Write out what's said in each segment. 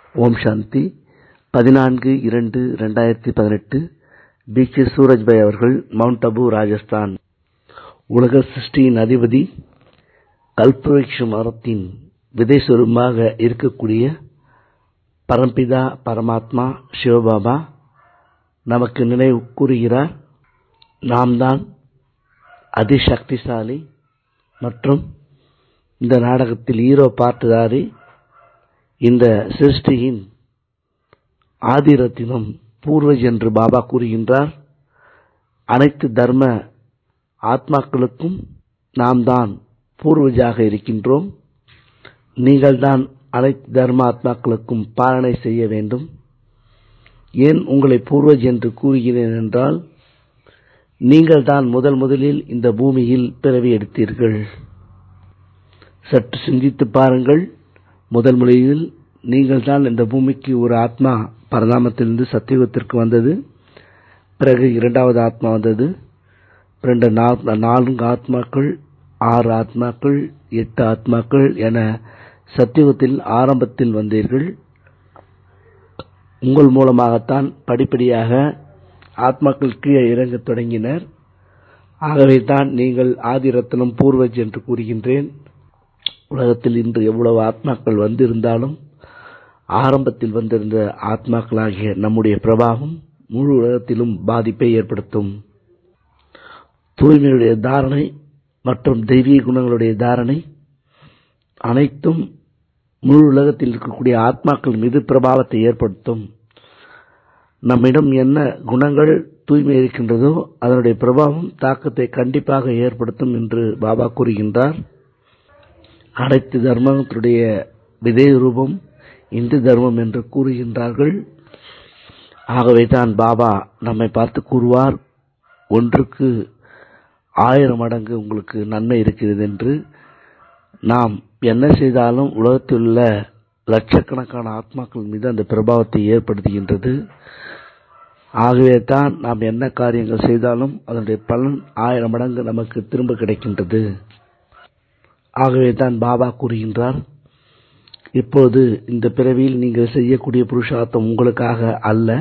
ஓம் சாந்தி பதினான்கு இரண்டு ரெண்டாயிரத்தி பதினெட்டு பீச்சு சூரஜ்பாய் அவர்கள் மவுண்ட் அபு ராஜஸ்தான் உலக சிருஷ்டியின் அதிபதி கல்பவருஷ மரத்தின் விதை சொருபமாக இருக்கக்கூடிய பரம்பிதா பரமாத்மா சிவபாபா நமக்கு நினைவு கூறுகிறார் நாம் தான் அதிசக்திசாலி மற்றும் இந்த நாடகத்தில் ஹீரோ பாட்டுதாரி இந்த சிருஷ்டியின் ஆதிரத்தினம் பூர்வஜ் என்று பாபா கூறுகின்றார் அனைத்து தர்ம ஆத்மாக்களுக்கும் நாம் தான் பூர்வஜாக இருக்கின்றோம் நீங்கள் தான் அனைத்து தர்ம ஆத்மாக்களுக்கும் பாலனை செய்ய வேண்டும் ஏன் உங்களை பூர்வஜ் என்று கூறுகிறேன் என்றால் நீங்கள் தான் முதல் முதலில் இந்த பூமியில் பிறவி எடுத்தீர்கள் சற்று சிந்தித்து பாருங்கள் முதல் முறையில் நீங்கள் தான் இந்த பூமிக்கு ஒரு ஆத்மா பரதாமத்திலிருந்து சத்தியுகத்திற்கு வந்தது பிறகு இரண்டாவது ஆத்மா வந்தது இரண்டு நான்கு ஆத்மாக்கள் ஆறு ஆத்மாக்கள் எட்டு ஆத்மாக்கள் என சத்தியுகத்தில் ஆரம்பத்தில் வந்தீர்கள் உங்கள் மூலமாகத்தான் படிப்படியாக ஆத்மாக்கள் கீழே இறங்கத் தொடங்கினர் ஆகவே தான் நீங்கள் ஆதிரத்னம் பூர்வஜ் என்று கூறுகின்றேன் உலகத்தில் இன்று எவ்வளவு ஆத்மாக்கள் வந்திருந்தாலும் ஆரம்பத்தில் வந்திருந்த ஆத்மாக்களாகிய நம்முடைய பிரபாவம் முழு உலகத்திலும் பாதிப்பை ஏற்படுத்தும் தூய்மையுடைய தாரணை மற்றும் தெய்வீக குணங்களுடைய தாரணை அனைத்தும் முழு உலகத்தில் இருக்கக்கூடிய ஆத்மாக்கள் மீது பிரபாவத்தை ஏற்படுத்தும் நம்மிடம் என்ன குணங்கள் தூய்மை இருக்கின்றதோ அதனுடைய பிரபாவம் தாக்கத்தை கண்டிப்பாக ஏற்படுத்தும் என்று பாபா கூறுகின்றார் அனைத்து தர்மத்துடைய விதை ரூபம் இந்து தர்மம் என்று கூறுகின்றார்கள் ஆகவே தான் பாபா நம்மை பார்த்து கூறுவார் ஒன்றுக்கு ஆயிரம் மடங்கு உங்களுக்கு நன்மை இருக்கிறது என்று நாம் என்ன செய்தாலும் உலகத்தில் உள்ள லட்சக்கணக்கான ஆத்மாக்கள் மீது அந்த பிரபாவத்தை ஏற்படுத்துகின்றது ஆகவே தான் நாம் என்ன காரியங்கள் செய்தாலும் அதனுடைய பலன் ஆயிரம் மடங்கு நமக்கு திரும்ப கிடைக்கின்றது ஆகவே தான் பாபா கூறுகின்றார் இப்போது இந்த பிறவியில் நீங்கள் செய்யக்கூடிய புருஷார்த்தம் உங்களுக்காக அல்ல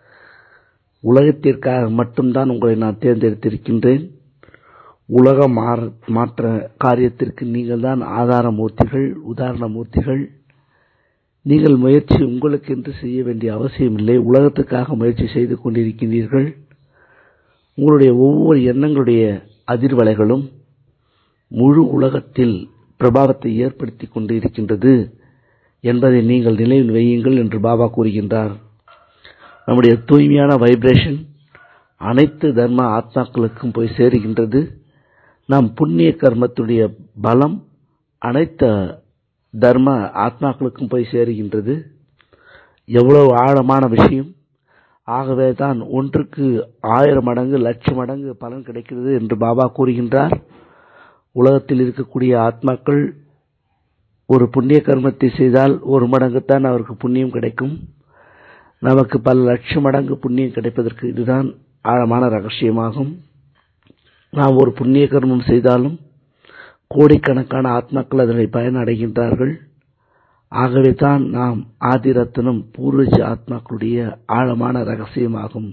உலகத்திற்காக மட்டும்தான் உங்களை நான் தேர்ந்தெடுத்திருக்கின்றேன் உலக மாற்ற காரியத்திற்கு நீங்கள் தான் ஆதார மூர்த்திகள் உதாரண மூர்த்திகள் நீங்கள் முயற்சி உங்களுக்கு என்று செய்ய வேண்டிய அவசியமில்லை உலகத்துக்காக முயற்சி செய்து கொண்டிருக்கின்றீர்கள் உங்களுடைய ஒவ்வொரு எண்ணங்களுடைய அதிர்வலைகளும் முழு உலகத்தில் பிரபாவத்தை ஏற்படுத்தி கொண்டு இருக்கின்றது என்பதை நீங்கள் நினைவில் வையுங்கள் என்று பாபா கூறுகின்றார் நம்முடைய தூய்மையான வைப்ரேஷன் அனைத்து தர்ம ஆத்மாக்களுக்கும் போய் சேருகின்றது நம் புண்ணிய கர்மத்துடைய பலம் அனைத்து தர்ம ஆத்மாக்களுக்கும் போய் சேருகின்றது எவ்வளவு ஆழமான விஷயம் ஆகவே தான் ஒன்றுக்கு ஆயிரம் மடங்கு லட்சம் மடங்கு பலன் கிடைக்கிறது என்று பாபா கூறுகின்றார் உலகத்தில் இருக்கக்கூடிய ஆத்மாக்கள் ஒரு புண்ணிய கர்மத்தை செய்தால் ஒரு மடங்குத்தான் அவருக்கு புண்ணியம் கிடைக்கும் நமக்கு பல லட்சம் மடங்கு புண்ணியம் கிடைப்பதற்கு இதுதான் ஆழமான ரகசியமாகும் நாம் ஒரு புண்ணிய கர்மம் செய்தாலும் கோடிக்கணக்கான ஆத்மாக்கள் அதனை பயனடைகின்றார்கள் ஆகவே தான் நாம் ஆதிரத்னம் பூர்வஜ ஆத்மாக்களுடைய ஆழமான ரகசியமாகும்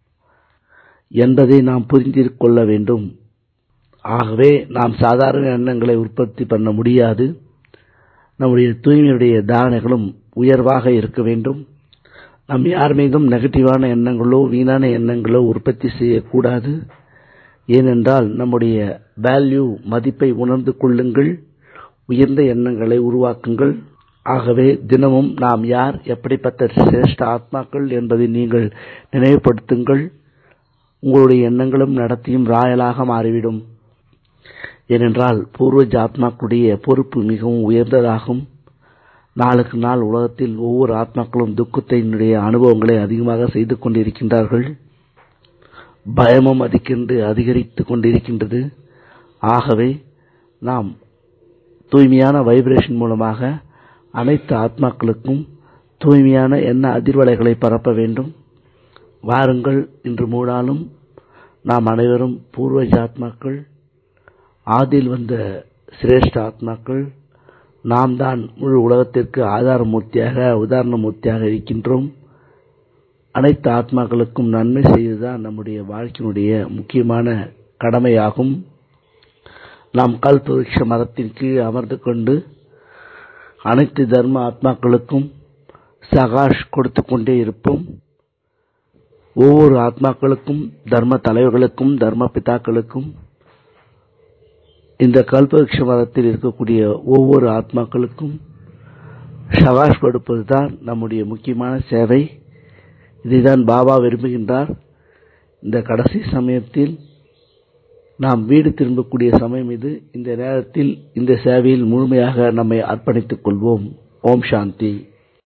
என்பதை நாம் புரிந்து கொள்ள வேண்டும் ஆகவே நாம் சாதாரண எண்ணங்களை உற்பத்தி பண்ண முடியாது நம்முடைய தூய்மையுடைய தாரணைகளும் உயர்வாக இருக்க வேண்டும் நம் யார் மீதும் நெகட்டிவான எண்ணங்களோ வீணான எண்ணங்களோ உற்பத்தி செய்யக்கூடாது ஏனென்றால் நம்முடைய வேல்யூ மதிப்பை உணர்ந்து கொள்ளுங்கள் உயர்ந்த எண்ணங்களை உருவாக்குங்கள் ஆகவே தினமும் நாம் யார் எப்படிப்பட்ட சிரேஷ்ட ஆத்மாக்கள் என்பதை நீங்கள் நினைவுபடுத்துங்கள் உங்களுடைய எண்ணங்களும் நடத்தியும் ராயலாக மாறிவிடும் ஏனென்றால் பூர்வஜ ஆத்மாக்களுடைய பொறுப்பு மிகவும் உயர்ந்ததாகும் நாளுக்கு நாள் உலகத்தில் ஒவ்வொரு ஆத்மாக்களும் துக்கத்தினுடைய அனுபவங்களை அதிகமாக செய்து கொண்டிருக்கின்றார்கள் பயமும் அதுக்கென்று அதிகரித்து கொண்டிருக்கின்றது ஆகவே நாம் தூய்மையான வைப்ரேஷன் மூலமாக அனைத்து ஆத்மாக்களுக்கும் தூய்மையான எண்ண அதிர்வலைகளை பரப்ப வேண்டும் வாருங்கள் இன்று மூடாலும் நாம் அனைவரும் பூர்வஜ ஆத்மாக்கள் ஆதில் வந்த சிரேஷ்ட ஆத்மாக்கள் நாம் தான் முழு உலகத்திற்கு ஆதாரமூர்த்தியாக உதாரணமூர்த்தியாக இருக்கின்றோம் அனைத்து ஆத்மாக்களுக்கும் நன்மை செய்வதுதான் நம்முடைய வாழ்க்கையினுடைய முக்கியமான கடமையாகும் நாம் கல்பவருஷ மரத்தின் கீழ் அமர்ந்து கொண்டு அனைத்து தர்ம ஆத்மாக்களுக்கும் சகாஷ் கொடுத்து கொண்டே இருப்போம் ஒவ்வொரு ஆத்மாக்களுக்கும் தர்ம தலைவர்களுக்கும் தர்ம பிதாக்களுக்கும் இந்த கல்பவருஷ மரத்தில் இருக்கக்கூடிய ஒவ்வொரு ஆத்மாக்களுக்கும் சகாஷ் கொடுப்பதுதான் நம்முடைய முக்கியமான சேவை இதைதான் பாபா விரும்புகின்றார் இந்த கடைசி சமயத்தில் நாம் வீடு திரும்பக்கூடிய சமயம் இது இந்த நேரத்தில் இந்த சேவையில் முழுமையாக நம்மை அர்ப்பணித்துக் கொள்வோம் ஓம் சாந்தி